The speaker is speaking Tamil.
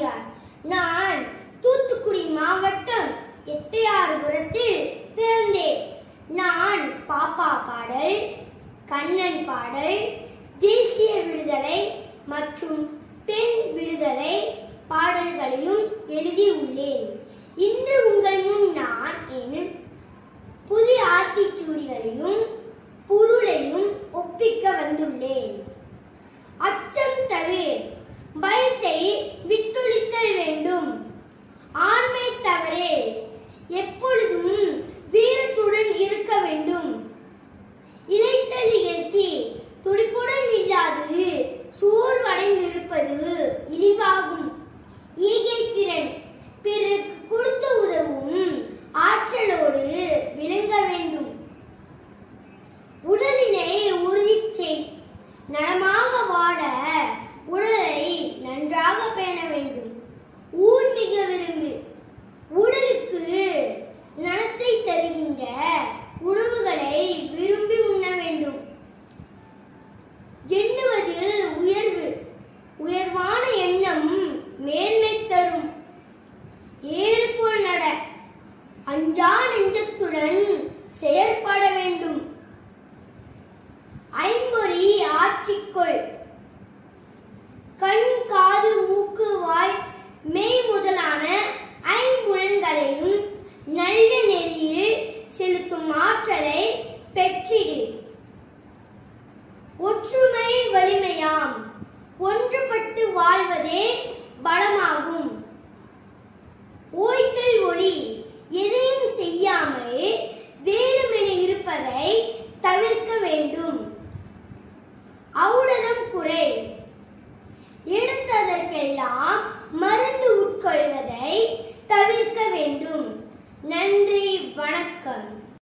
வாத்தியார் நான் தூத்துக்குடி மாவட்டம் எட்டையாறுபுரத்தில் பிறந்தேன் நான் பாப்பா பாடல் கண்ணன் பாடல் தேசிய விடுதலை மற்றும் பெண் விடுதலை பாடல்களையும் எழுதியுள்ளேன் இன்று உங்கள் முன் நான் என் புதிய ஆத்திச்சூடிகளையும் பொருளையும் ஒப்பிக்க வந்துள்ளேன் அச்சம் தவிர பயத்தை விட்டொழித்தல் வேண்டும் ஆண்மை தவறே எப்பொழுதும் வீரத்துடன் இருக்க வேண்டும் இளைத்தல் நிகழ்ச்சி துடிப்புடன் இல்லாது சோர்வடைந்திருப்பது இழிவாகும் ஈகை திறன் பிறருக்கு கொடுத்து உதவும் ஆற்றலோடு விளங்க வேண்டும் உடலினை உறுதி செய் நலமாக வாழ உடலை நன்றாக பேண வேண்டும் ஊன் மிக விரும்பு உடலுக்கு நலத்தை தருகின்ற உணவுகளை விரும்பி உண்ண வேண்டும் எண்ணுவது உயர்வு உயர்வான எண்ணம் மேன்மை தரும் ஏறு போல் நட அஞ்சா நெஞ்சத்துடன் செயற்பட வேண்டும் ஐம்பொறி ஆட்சிக்கொள் கண் காது மூக்கு வாய் மெய் முதலான ஐம்புலன்களையும் நல்ல நெறியில் செலுத்தும் ஆற்றலை பெற்றிடு ஒற்றுமை வலிமையாம் ஒன்றுபட்டு வாழ்வதே பலமாகும் ஓய்தல் ஒளி எதையும் செய்யாமல் வேறுமென இருப்பதை தவிர்க்க வேண்டும் ஔடதம் குறை எடுத்ததற்கெல்லாம் மருந்து உட்கொள்வதை தவிர்க்க வேண்டும்